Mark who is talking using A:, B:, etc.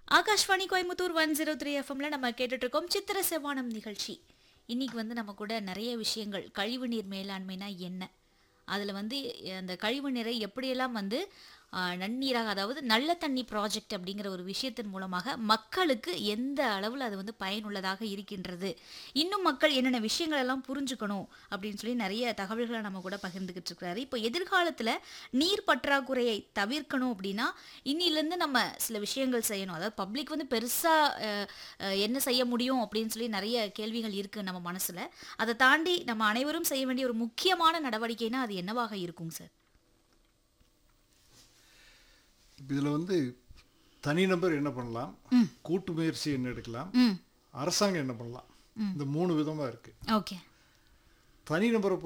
A: Akashvani Coimbatore one zero three எஃப்எம்ல நம்ம கேட்டுட்டு இருக்கோம் சித்திர செவ்வானம் நிகழ்ச்சி இன்னைக்கு வந்து நம்ம கூட நிறைய விஷயங்கள் கழிவுநீர் மேலாண்மைனா என்ன அதில் வந்து அந்த கழிவு நீரை எப்படியெல்லாம் வந்து ஆ, நன்னீராக அதாவது நல்ல தண்ணி ப்ராஜெக்ட் அப்படிங்கிற ஒரு விஷயத்தின் மூலமாக மக்களுக்கு எந்த அளவில் அது வந்து பயனுள்ளதாக இருக்கின்றது இன்னும் மக்கள் என்னென்ன விஷயங்கள் எல்லாம் புரிஞ்சுக்கணும் அப்படின்னு சொல்லி நிறைய தகவல்களை நம்ம கூட பகிர்ந்துக்கிட்டு இருக்கிறாரு இப்போ எதிர்காலத்தில் நீர் பற்றாக்குறையை தவிர்க்கணும் அப்படின்னா இன்னிலேருந்து நம்ம சில விஷயங்கள் செய்யணும் அதாவது பப்ளிக் வந்து பெருசாக என்ன செய்ய முடியும் அப்படின்னு சொல்லி நிறைய கேள்விகள் இருக்குது நம்ம மனசில் அதை தாண்டி நம்ம அனைவரும் செய்ய வேண்டிய ஒரு முக்கியமான நடவடிக்கைனா அது என்னவாக இருக்குங்க சார்
B: இதில் வந்து தனிநபர் என்ன பண்ணலாம் கூட்டு முயற்சி என்ன எடுக்கலாம்
A: ம்
B: அரசாங்கம் என்ன பண்ணலாம் இந்த மூணு விதமாக இருக்குது
A: ஓகே
B: தனிநபரை